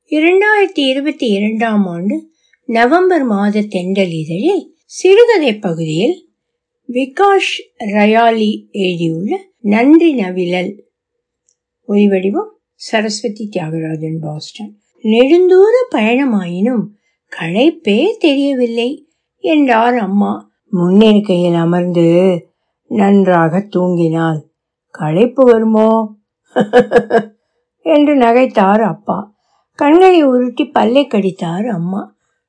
இரண்டாயிரத்தி இருபத்தி இரண்டாம் ஆண்டு நவம்பர் மாத தெண்டல் இதழில் சிறுகதை பகுதியில் விகாஷ் ரயாலி எழுதியுள்ள நன்றி நவிழல் ஒலிவடிவம் சரஸ்வதி தியாகராஜன் பாஸ்டன் நெடுந்தூர பயணமாயினும் களைப்பே தெரியவில்லை என்றார் அம்மா முன்னிருக்கையில் அமர்ந்து நன்றாக தூங்கினாள் களைப்பு வருமோ என்று நகைத்தார் அப்பா கண்களை உருட்டி பல்லை கடித்தார் அம்மா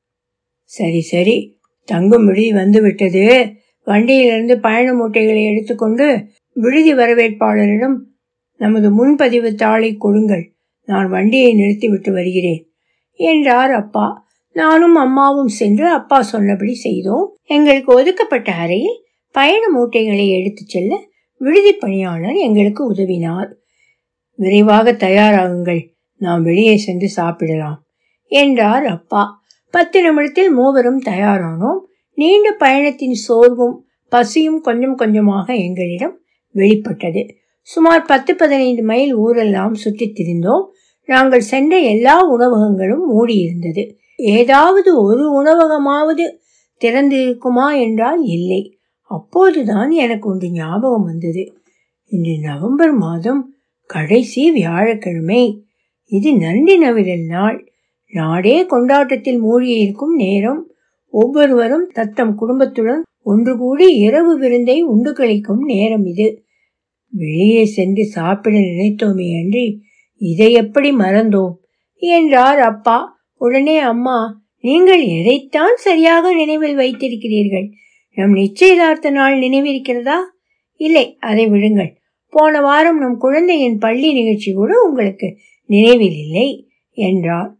சரி சரி தங்கும் விடுதி வந்து விட்டது வண்டியிலிருந்து பயண மூட்டைகளை எடுத்துக்கொண்டு விடுதி வரவேற்பாளரிடம் நமது முன்பதிவு தாளை கொடுங்கள் நான் வண்டியை நிறுத்திவிட்டு வருகிறேன் என்றார் அப்பா நானும் அம்மாவும் சென்று அப்பா சொன்னபடி செய்தோம் எங்களுக்கு ஒதுக்கப்பட்ட அறையில் பயண மூட்டைகளை எடுத்துச் செல்ல விடுதி பணியாளர் எங்களுக்கு உதவினார் விரைவாக தயாராகுங்கள் நாம் வெளியே சென்று சாப்பிடலாம் என்றார் அப்பா பத்து நிமிடத்தில் மூவரும் தயாரானோம் நீண்ட பயணத்தின் சோர்வும் பசியும் கொஞ்சம் கொஞ்சமாக எங்களிடம் வெளிப்பட்டது சுமார் பத்து பதினைந்து மைல் ஊரெல்லாம் சுற்றித் திரிந்தோம் நாங்கள் சென்ற எல்லா உணவகங்களும் மூடியிருந்தது ஏதாவது ஒரு உணவகமாவது திறந்திருக்குமா என்றால் இல்லை அப்போதுதான் எனக்கு ஒன்று ஞாபகம் வந்தது இன்று நவம்பர் மாதம் கடைசி வியாழக்கிழமை இது நன்றி நவிழல் நாள் நாடே கொண்டாட்டத்தில் மூழ்கியிருக்கும் நேரம் ஒவ்வொருவரும் தத்தம் குடும்பத்துடன் ஒன்று கூடி இரவு விருந்தை உண்டு கழிக்கும் நேரம் இது வெளியே சென்று சாப்பிட நினைத்தோமே அன்றி இதை எப்படி மறந்தோம் என்றார் அப்பா உடனே அம்மா நீங்கள் எதைத்தான் சரியாக நினைவில் வைத்திருக்கிறீர்கள் நம் நிச்சயதார்த்த நாள் நினைவிருக்கிறதா இல்லை அதை விடுங்கள் போன வாரம் நம் குழந்தையின் பள்ளி நிகழ்ச்சி கூட உங்களுக்கு நினைவில் இல்லை என்றார்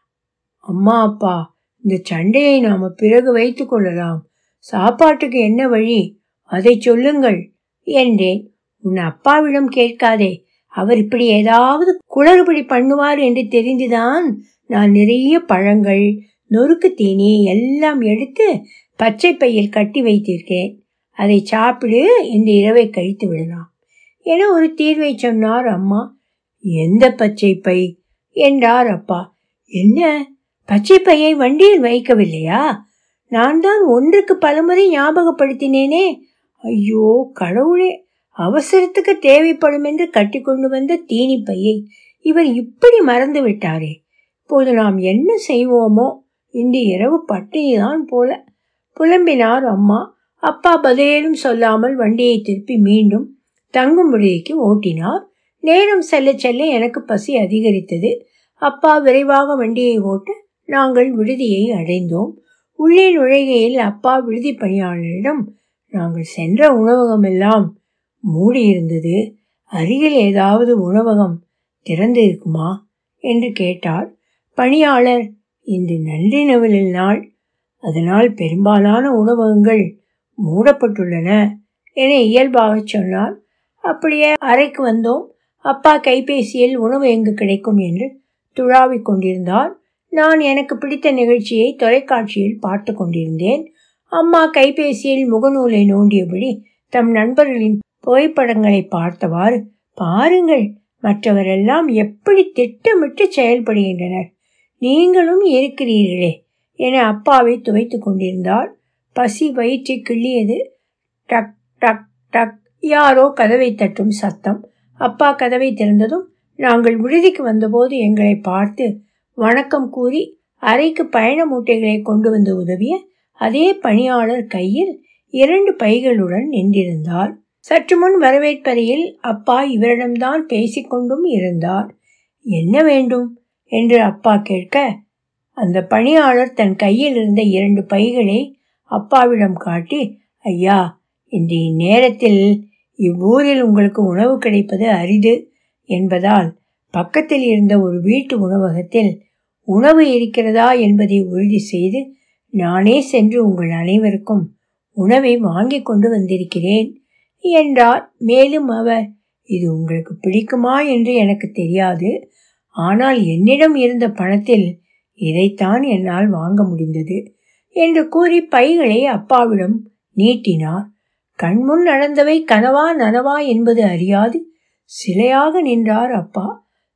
அம்மா அப்பா இந்த சண்டையை நாம பிறகு வைத்துக் கொள்ளலாம் சாப்பாட்டுக்கு என்ன வழி அதை சொல்லுங்கள் என்றேன் உன் அப்பாவிடம் கேட்காதே அவர் இப்படி ஏதாவது குளறுபடி பண்ணுவார் என்று தெரிந்துதான் நான் நிறைய பழங்கள் நொறுக்கு தீனி எல்லாம் எடுத்து பச்சை பையில் கட்டி வைத்திருக்கேன் அதை சாப்பிடு இந்த இரவை கழித்து விடலாம் என ஒரு தீர்வை சொன்னார் அம்மா எந்த பச்சை பை என்றார் அப்பா என்ன பச்சை பையை வண்டியில் வைக்கவில்லையா நான் தான் ஒன்றுக்கு பலமுறை ஞாபகப்படுத்தினேனே ஐயோ கடவுளே அவசரத்துக்கு தேவைப்படும் என்று கட்டிக்கொண்டு வந்த தீனி பையை இவர் இப்படி மறந்து விட்டாரே இப்போது நாம் என்ன செய்வோமோ இன்று இரவு பட்டினிதான் போல புலம்பினார் அம்மா அப்பா பதிலேலும் சொல்லாமல் வண்டியை திருப்பி மீண்டும் தங்கும் விடுதிக்கு ஓட்டினார் நேரம் செல்ல செல்ல எனக்கு பசி அதிகரித்தது அப்பா விரைவாக வண்டியை ஓட்ட நாங்கள் விடுதியை அடைந்தோம் உள்ளே நுழைகையில் அப்பா விடுதி பணியாளரிடம் நாங்கள் சென்ற உணவகம் எல்லாம் மூடியிருந்தது அருகில் ஏதாவது உணவகம் திறந்து இருக்குமா என்று கேட்டார் பணியாளர் இன்று நன்றி நவலில் நாள் அதனால் பெரும்பாலான உணவகங்கள் மூடப்பட்டுள்ளன என இயல்பாக சொன்னார் அப்படியே அறைக்கு வந்தோம் அப்பா கைபேசியில் உணவு எங்கு கிடைக்கும் என்று துழாவிக் கொண்டிருந்தார் நான் எனக்கு பிடித்த நிகழ்ச்சியை தொலைக்காட்சியில் பார்த்து கொண்டிருந்தேன் அம்மா கைபேசியில் முகநூலை நோண்டியபடி தம் நண்பர்களின் புகைப்படங்களை பார்த்தவாறு பாருங்கள் மற்றவரெல்லாம் எப்படி திட்டமிட்டு செயல்படுகின்றனர் நீங்களும் இருக்கிறீர்களே என அப்பாவை துவைத்து கொண்டிருந்தார் பசி வயிற்றை கிள்ளியது டக் டக் டக் யாரோ கதவை தட்டும் சத்தம் அப்பா கதவை திறந்ததும் நாங்கள் விடுதிக்கு வந்தபோது எங்களை பார்த்து வணக்கம் கூறி அறைக்கு பயண மூட்டைகளை கொண்டு வந்து உதவிய அதே பணியாளர் கையில் இரண்டு பைகளுடன் நின்றிருந்தார் சற்று முன் வரவேற்பறையில் அப்பா இவரிடம்தான் பேசிக்கொண்டும் இருந்தார் என்ன வேண்டும் என்று அப்பா கேட்க அந்த பணியாளர் தன் கையில் இருந்த இரண்டு பைகளை அப்பாவிடம் காட்டி ஐயா இந்த இந்நேரத்தில் இவ்வூரில் உங்களுக்கு உணவு கிடைப்பது அரிது என்பதால் பக்கத்தில் இருந்த ஒரு வீட்டு உணவகத்தில் உணவு இருக்கிறதா என்பதை உறுதி செய்து நானே சென்று உங்கள் அனைவருக்கும் உணவை வாங்கி கொண்டு வந்திருக்கிறேன் என்றார் மேலும் அவர் இது உங்களுக்கு பிடிக்குமா என்று எனக்கு தெரியாது ஆனால் என்னிடம் இருந்த பணத்தில் இதைத்தான் என்னால் வாங்க முடிந்தது என்று கூறி பைகளை அப்பாவிடம் நீட்டினார் கண்முன் நடந்தவை கனவா நனவா என்பது அறியாது சிலையாக நின்றார் அப்பா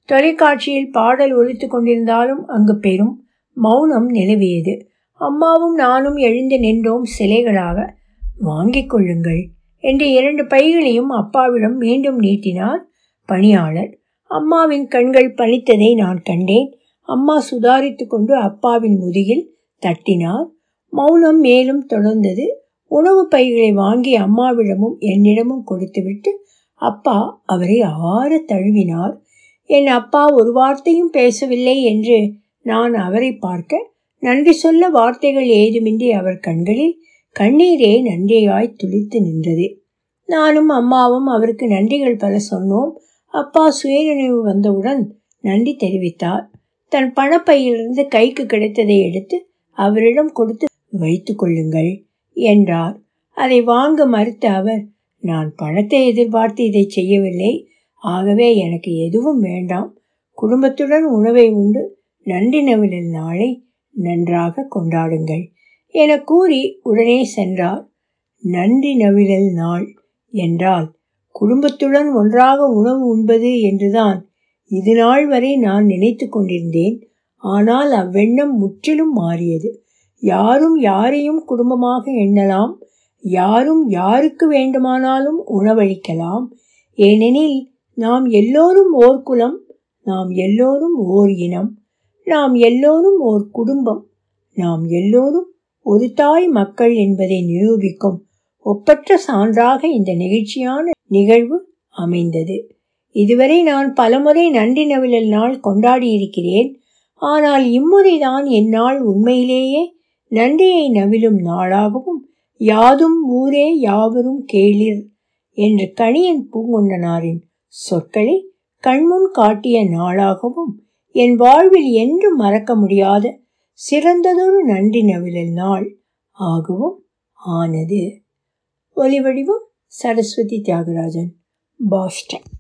தொலைக்காட்சியில் பாடல் ஒலித்து கொண்டிருந்தாலும் அங்கு பெரும் மௌனம் நிலவியது அம்மாவும் நானும் எழுந்து நின்றோம் சிலைகளாக வாங்கிக் கொள்ளுங்கள் என்று இரண்டு பைகளையும் அப்பாவிடம் மீண்டும் நீட்டினார் பணியாளர் அம்மாவின் கண்கள் பனித்ததை நான் கண்டேன் அம்மா சுதாரித்து கொண்டு அப்பாவின் முதுகில் தட்டினார் மௌனம் மேலும் தொடர்ந்தது உணவு பைகளை வாங்கி அம்மாவிடமும் என்னிடமும் கொடுத்துவிட்டு அப்பா அவரை ஆற தழுவினார் என் அப்பா ஒரு வார்த்தையும் பேசவில்லை என்று நான் அவரை பார்க்க நன்றி சொல்ல வார்த்தைகள் ஏதுமின்றி அவர் கண்களில் கண்ணீரே நன்றியாய் துளித்து நின்றது நானும் அம்மாவும் அவருக்கு நன்றிகள் பல சொன்னோம் அப்பா சுயநினைவு வந்தவுடன் நன்றி தெரிவித்தார் தன் பணப்பையிலிருந்து கைக்கு கிடைத்ததை எடுத்து அவரிடம் கொடுத்து வைத்து கொள்ளுங்கள் என்றார் அதை வாங்க மறுத்த அவர் நான் பணத்தை எதிர்பார்த்து இதை செய்யவில்லை ஆகவே எனக்கு எதுவும் வேண்டாம் குடும்பத்துடன் உணவை உண்டு நன்றி நவிலில் நாளை நன்றாக கொண்டாடுங்கள் என கூறி உடனே சென்றார் நன்றி நவிழல் நாள் என்றால் குடும்பத்துடன் ஒன்றாக உணவு உண்பது என்றுதான் இது நாள் வரை நான் நினைத்து கொண்டிருந்தேன் ஆனால் அவ்வெண்ணம் முற்றிலும் மாறியது யாரும் யாரையும் குடும்பமாக எண்ணலாம் யாரும் யாருக்கு வேண்டுமானாலும் உணவளிக்கலாம் ஏனெனில் நாம் எல்லோரும் ஓர் குலம் நாம் எல்லோரும் ஓர் இனம் நாம் எல்லோரும் ஓர் குடும்பம் நாம் எல்லோரும் ஒரு தாய் மக்கள் என்பதை நிரூபிக்கும் ஒப்பற்ற சான்றாக இந்த நெகிழ்ச்சியான நிகழ்வு அமைந்தது இதுவரை நான் பலமுறை நன்றி நவிழல் நாள் கொண்டாடியிருக்கிறேன் ஆனால் இம்முறைதான் என்னால் உண்மையிலேயே நன்றியை நவிலும் நாளாகவும் யாதும் ஊரே யாவரும் கேளிர் என்று கணியன் பூங்கொண்டனாரின் சொற்களை கண்முன் காட்டிய நாளாகவும் என் வாழ்வில் என்றும் மறக்க முடியாத சிறந்ததொரு நன்றி நவிழல் நாள் ஆகவும் ஆனது ஒலிவடிவம் சரஸ்வதி தியாகராஜன் பாஸ்டன்